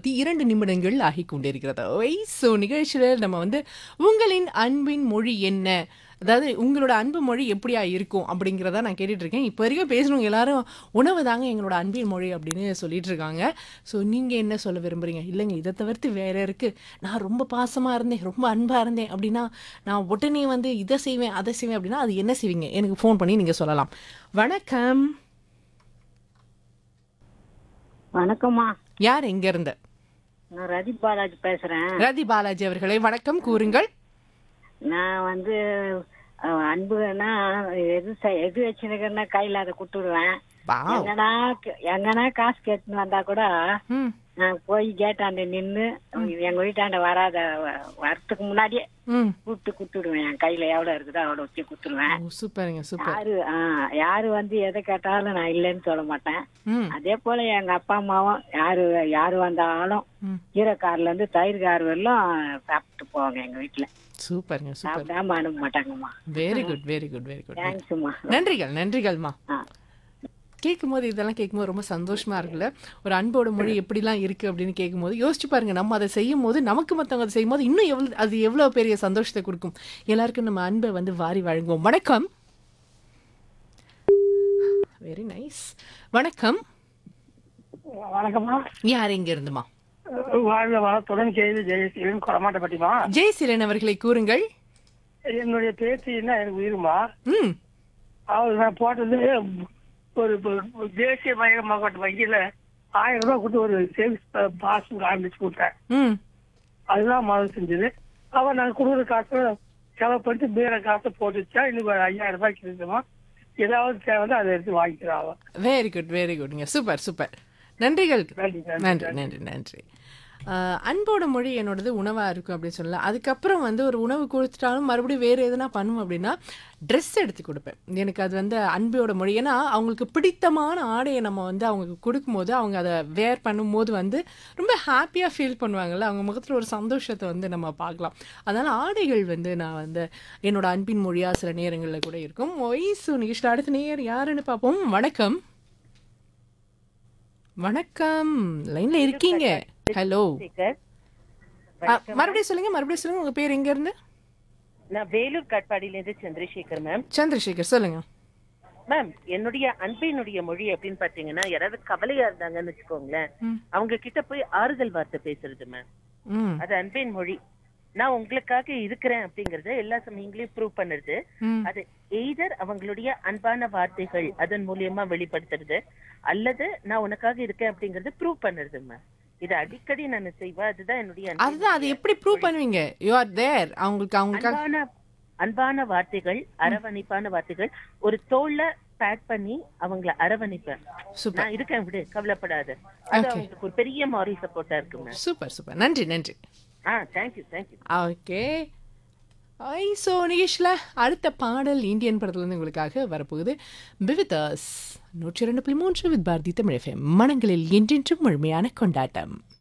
ஐம்பத்தி இரண்டு நிமிடங்கள் ஆகிக் கொண்டிருக்கிறது ஒய் ஸோ நிகழ்ச்சியில் நம்ம வந்து உங்களின் அன்பின் மொழி என்ன அதாவது உங்களோட அன்பு மொழி எப்படியா இருக்கும் அப்படிங்கிறத நான் கேட்டுட்டு இருக்கேன் இப்போ வரைக்கும் பேசுனவங்க எல்லாரும் உணவு தாங்க எங்களோட அன்பின் மொழி அப்படின்னு சொல்லிட்டு இருக்காங்க ஸோ நீங்கள் என்ன சொல்ல விரும்புறீங்க இல்லைங்க இதை தவிர்த்து வேற இருக்கு நான் ரொம்ப பாசமாக இருந்தேன் ரொம்ப அன்பாக இருந்தேன் அப்படின்னா நான் உடனே வந்து இதை செய்வேன் அதை செய்வேன் அப்படின்னா அது என்ன செய்வீங்க எனக்கு ஃபோன் பண்ணி நீங்கள் சொல்லலாம் வணக்கம் வணக்கம்மா யார் எங்க இருந்து நான் ரதி பாலாஜி பேசுறேன் ரதி பாலாஜி அவர்களே வணக்கம் கூறுங்கள் நான் வந்து அஹ், அன்புன்னா எது செய்- எது வச்சிருக்கேன்னா கையில அதை கொடுத்துடுவேன் வாவ். எங்கனா எங்கன்னா காசு கேட்டுன்னு வந்தா கூட ம் நான் போய் கேட்டாண்ட நின்னு எங்க வீட்டாண்ட வராத வ- வரத்துக்கு முன்னாடியே ம் கூப்பிட்டு கொடுத்துடுவேன் என் கையில எவ்வளவு இருக்குதோ அவ்வளவு வச்சு கொடுத்துடுவேன் ஓ, சூப்பருங்க சூப்பர் யாரு ஆஹ் யாரு வந்து எதை கேட்டாலும் நான் இல்லைன்னு சொல்ல மாட்டேன் ம் அதே போல எங்க அப்பா அம்மாவும் யாரு யாரு வந்தாலும் ம் கீரைக்காரில இருந்து தயிர் கார் வரலாம் சாப்பிட்டு போவாங்க எங்க வீட்டுல சூப்பருங்க சூப்பர் சாப்பிடாம அனுப்ப மாட்டாங்கம்மா very good very good very good தேங்க்ஸ்மா நன்றிகள் நன்றிகள்மா ஆ கேட்கும்போது இதெல்லாம் கேட்கும்போது ரொம்ப சந்தோஷமா இருக்குல்ல ஒரு அன்போட மொழி எப்படிலாம் இருக்கு அப்படின்னு கேட்கும்போது யோசிச்சு பாருங்க நம்ம அதை செய்யும் போது நமக்கு மற்றவங்க அதை செய்யும் போது இன்னும் எவ்வளவு அது எவ்வளவு பெரிய சந்தோஷத்தை கொடுக்கும் எல்லாருக்கும் நம்ம அன்பை வந்து வாரி வழங்குவோம் வணக்கம் வெரி நைஸ் வணக்கம் வணக்கம்மா யார் எங்க இருந்துமா வாழ்க வளத்துடன் கேள்வி ஜெயசீலன் கொடமாட்டப்பட்டிமா ஜெயசீலன் அவர்களை கூறுங்கள் என்னுடைய பேத்தின்னா எனக்கு உயிருமா ம் அவர் நான் போட்டது ஒரு ஒரு தேசிய மய மாவட்ட வங்கியில ஆயிரம் ரூபாய் கொடுத்து ஒரு சேவிங்ஸ் பாஸ் ஆரம்பிச்சு கொடுத்தேன் ம் அதுதான் முதல் செஞ்சது அவன் நான் கொடுக்குற காசு செலவு பண்ணிட்டு வேற காசை போட்டு வச்சா இன்னும் ஒரு ஐயாயிரம் ரூபாய் கிடைக்குமா ஏதாவது தேவைன்னா அதை எடுத்து வாங்கிக்கிறான் அவன் வெரி குட் வெரி குட்ங்க சூப்பர் சூப்பர் நன்றிகள் நன்றி, நன்றி, நன்றி நன்றி நன்றி ஆஹ் அன்போட மொழி என்னோடது உணவாக இருக்கும் அப்படின்னு சொல்லலாம் அதுக்கப்புறம் வந்து ஒரு உணவு கொடுத்துட்டாலும் மறுபடியும் வேறு எதுனா பண்ணும் அப்படின்னா ட்ரெஸ் எடுத்து கொடுப்பேன் எனக்கு அது வந்து அன்போட மொழி ஏன்னா அவங்களுக்கு பிடித்தமான ஆடையை நம்ம வந்து அவங்களுக்கு கொடுக்கும்போது அவங்க அதை வேர் பண்ணும்போது வந்து ரொம்ப ஹாப்பியாக ஃபீல் பண்ணுவாங்கல்ல அவங்க முகத்தில் ஒரு சந்தோஷத்தை வந்து நம்ம பார்க்கலாம் அதனால் ஆடைகள் வந்து நான் வந்து என்னோட அன்பின் மொழியாக சில நேரங்களில் கூட இருக்கும் ஒய்ஸு நிகழ்ச்சியில் அடுத்த நேர் யாருன்னு பார்ப்போம் வணக்கம் வணக்கம் லைன்ல இருக்கீங்க ஹலோ சேகர் மறுபடியும் சொல்லுங்க மறுபடியும் சொல்லுங்க உங்க பேர் எங்க இருந்து நான் வேலூர் காட்பாடியில இருந்து சந்திரசேகர் மேம் சந்திரசேகர் சொல்லுங்க மேம் என்னுடைய அன்பினுடைய மொழி அப்படின்னு பாத்தீங்கன்னா யாராவது கவலையா இருந்தாங்கன்னு வச்சுக்கோங்களேன் ம். அவங்க கிட்ட போய் ஆறுதல் வார்த்தை பேசுறது மேம் ம் அது அன்பின் மொழி நான் உங்களுக்காக இருக்கிறேன் அப்படிங்கறத எல்லா சமயங்களையும் ப்ரூவ் பண்ணுறது ம் அது எய்தர் அவங்களுடைய அன்பான வார்த்தைகள் அதன் மூலியமா வெளிப்படுத்துறது அல்லது நான் உனக்காக இருக்கேன் அப்படிங்கறது ப்ரூவ் பண்ணுறது மேம் இது அடிக்கடி நான் செய்வேன் அதுதான் என்னுடைய அன்பின் அதுதான் அது எப்படி ப்ரூவ் பண்ணுவீங்க யூ ஆர் தேர் அவங்களுக்கு அவங்களுக்காக அன்பான அன்பான வார்த்தைகள் அரவணைப்பான வார்த்தைகள் ஒரு தோல்ல பேக் பண்ணி அவங்கள அரவணைப்பேன் சூப்பர் நான் இருக்கேன் விடு கவலைப்படாத அது அவங்களுக்கு ஒரு பெரிய மாரல் சப்போர்ட்டா இருக்கு மேம் சூப்பர் சூப்பர் நன்றி நன்றி ஆ thank you thank you okay I so நிகேஷில் அடுத்த பாடல் இந்தியன் படத்துலேருந்து உங்களுக்காக வரப்போகுது பிவிதாஸ் நூற்றி ரெண்டு புள்ளி மூன்று வித் பாரதி தமிழ் FM. மனங்களில் என்றென்றும் முழுமையான கொண்டாட்டம்